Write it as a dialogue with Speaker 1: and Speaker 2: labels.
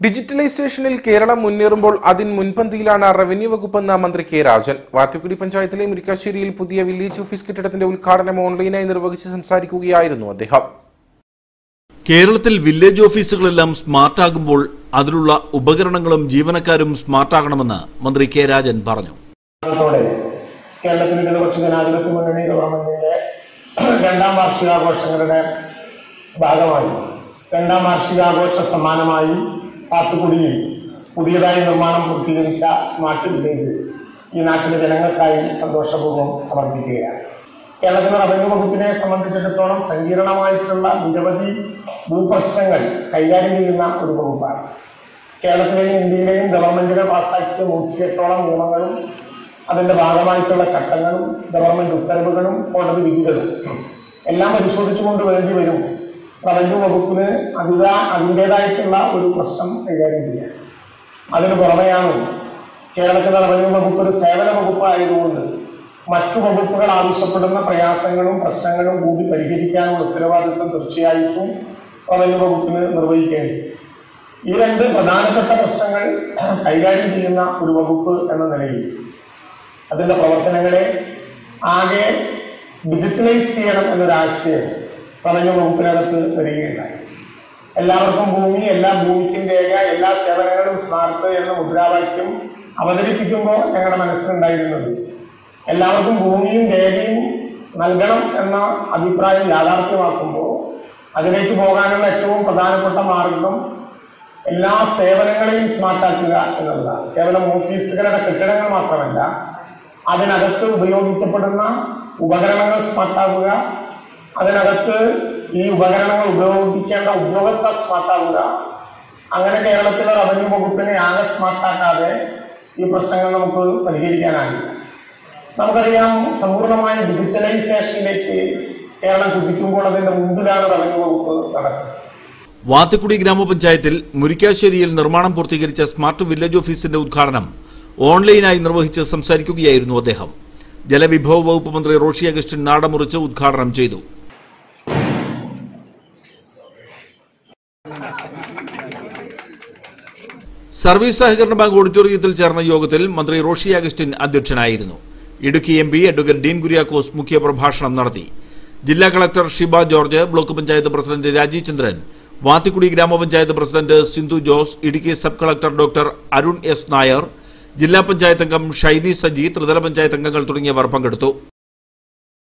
Speaker 1: ഡിജിറ്റലൈസേഷനിൽ കേരളം മുന്നേറുമ്പോൾ അതിന് മുൻപന്തിയിലാണ് റവന്യൂ വകുപ്പെന്ന മന്ത്രി കെ രാജൻ വാത്തുക്കുടി പഞ്ചായത്തിലെ മുരിക്കാശ്ശേരിയിൽ പുതിയ വില്ലേജ് ഓഫീസ് കെട്ടിടത്തിന്റെ ഉദ്ഘാടനം ഓൺലൈനായി നിർവഹിച്ച് സംസാരിക്കുകയായിരുന്നു അദ്ദേഹം
Speaker 2: കേരളത്തിൽ വില്ലേജ് ഓഫീസുകളെല്ലാം സ്മാർട്ടാകുമ്പോൾ അതിലുള്ള ഉപകരണങ്ങളും ജീവനക്കാരും സ്മാർട്ടാകണമെന്ന് മന്ത്രി കെ രാജൻ പറഞ്ഞു
Speaker 3: ത്തോടെ കേരളത്തിൽ ഇടതുപക്ഷ ജനാധിപത്യ മുന്നണി ഗവൺമെന്റിന്റെ രണ്ടാം വാർഷികാഘോഷങ്ങളുടെ ഭാഗമായി രണ്ടാം വാർഷികാഘോഷ സമ്മാനമായി പാത്തുക്കുടിയിൽ പുതിയതായി നിർമ്മാണം പൂർത്തീകരിച്ച സ്മാർട്ട് വില്ലേജ് ഈ നാട്ടിലെ ജനങ്ങൾക്കായി സന്തോഷപൂർവ്വം സമർപ്പിക്കുകയാണ് കേരളത്തിലെ റവന്യൂ വകുപ്പിനെ സംബന്ധിച്ചിടത്തോളം സങ്കീർണമായിട്ടുള്ള നിരവധി ഭൂപ്രശ്നങ്ങൾ കൈകാര്യം ചെയ്യുന്ന ഒരു വകുപ്പാണ് കേരളത്തിലെയും ഇന്ത്യയിലെയും ഗവൺമെന്റുകൾ പാസ്സാക്കിയ നൂറ്റിയെട്ടോളം നിയമങ്ങളും അതിന്റെ ഭാഗമായിട്ടുള്ള ചട്ടങ്ങളും ഗവൺമെന്റ് ഉത്തരവുകളും കോടതി വിധികളും എല്ലാം പരിശോധിച്ചുകൊണ്ട് വേണ്ടി വരും റവന്യൂ വകുപ്പിന് അതിത അതിൻ്റെതായിട്ടുള്ള ഒരു പ്രശ്നം കൈകാര്യം ചെയ്യാൻ അതിന് പുറമെയാണ് കേരളത്തിലെ റവന്യൂ വകുപ്പ് ഒരു സേവന വകുപ്പ് ആയതുകൊണ്ട് മറ്റു വകുപ്പുകൾ ആവശ്യപ്പെടുന്ന പ്രയാസങ്ങളും പ്രശ്നങ്ങളും കൂടി പരിഹരിക്കാനുള്ള ഉത്തരവാദിത്വം തീർച്ചയായിട്ടും റവന്യൂ വകുപ്പിന് നിർവഹിക്കേണ്ടി ഈ രണ്ട് പ്രധാനപ്പെട്ട പ്രശ്നങ്ങൾ കൈകാര്യം ചെയ്യുന്ന ഒരു വകുപ്പ് എന്ന നിലയിൽ അതിന്റെ പ്രവർത്തനങ്ങളെ ആകെ ഡിജിറ്റലൈസ് ചെയ്യണം എന്നൊരാശയം റവന്യൂ വകുപ്പിനകത്ത് വരികയുണ്ടായി എല്ലാവർക്കും ഭൂമി എല്ലാ ഭൂമിക്കും രേഖ എല്ലാ സേവനങ്ങളും സ്മാർട്ട് എന്ന മുദ്രാവാക്യം അവതരിപ്പിക്കുമ്പോൾ ഞങ്ങളുടെ മനസ്സിലുണ്ടായിരുന്നത് എല്ലാവർക്കും ഭൂമിയും രേഖയും നൽകണം എന്ന അഭിപ്രായം യാഥാർത്ഥ്യമാക്കുമ്പോൾ അതിലേക്ക് പോകാനുള്ള ഏറ്റവും പ്രധാനപ്പെട്ട മാർഗം എല്ലാ സേവനങ്ങളെയും സ്മാർട്ടാക്കുക എന്നുള്ളതാണ് കേവലം ഓഫീസുകളുടെ കെട്ടിടങ്ങൾ മാത്രമല്ല അതിനകത്ത് ഉപയോഗിക്കപ്പെടുന്ന ഉപകരണങ്ങൾ സ്മാർട്ടാക്കുക അതിനകത്ത് ഈ ഉപകരണങ്ങൾ ഉപയോഗിക്കേണ്ട ഉദ്യോഗസ്ഥർ സ്മാർട്ടാക്കുക അങ്ങനെ കേരളത്തിലെ റവന്യൂ വകുപ്പിനെ ആകെ സ്മാർട്ടാക്കാതെ ഈ പ്രശ്നങ്ങൾ നമുക്ക് പരിഹരിക്കാനാകില്ല നമുക്കറിയാം സമ്പൂർണ്ണമായ ഡിജിറ്റലൈസേഷനിലേക്ക് കേരളം കുതിക്കുമ്പോൾ അതിന്റെ മുമ്പിലാണ് റവന്യൂ വകുപ്പ് നടക്കുന്നത്
Speaker 2: വാത്തുക്കുടി ഗ്രാമപഞ്ചായത്തിൽ മുരിക്കാശ്ശേരിയിൽ നിർമ്മാണം പൂർത്തീകരിച്ച സ്മാർട്ട് വില്ലേജ് ഓഫീസിന്റെ ഉദ്ഘാടനം ഓൺലൈനായി നിർവഹിച്ച് സംസാരിക്കുകയായിരുന്നു അദ്ദേഹം ജലവിഭവ വകുപ്പ് മന്ത്രി റോഷി അഗസ്റ്റിൻ നാടമുറിച്ച് ഉദ്ഘാടനം ചെയ്തു സർവീസ് സഹകരണ ബാങ്ക് ഓഡിറ്റോറിയത്തിൽ ചേർന്ന യോഗത്തിൽ മന്ത്രി റോഷി അഗസ്റ്റിൻ അധ്യക്ഷനായിരുന്നു Idukki M P advocate Dean Kuriakose മുഖ്യപ്രഭാഷണം നടത്തി ജില്ലാ collector Shiba George block panchayat president Rajeev Chandran Vathikudy ഗ്രാമപഞ്ചായത്ത് president Sindhu Jose Idukki sub collector doctor Arun S Nair ജില്ലാ പഞ്ചായത്ത് അംഗം ഷൈനി സജി ത്രിതല പഞ്ചായത്ത് അംഗങ്ങൾ തുടങ്ങിയവർ പങ്കെടുത്തു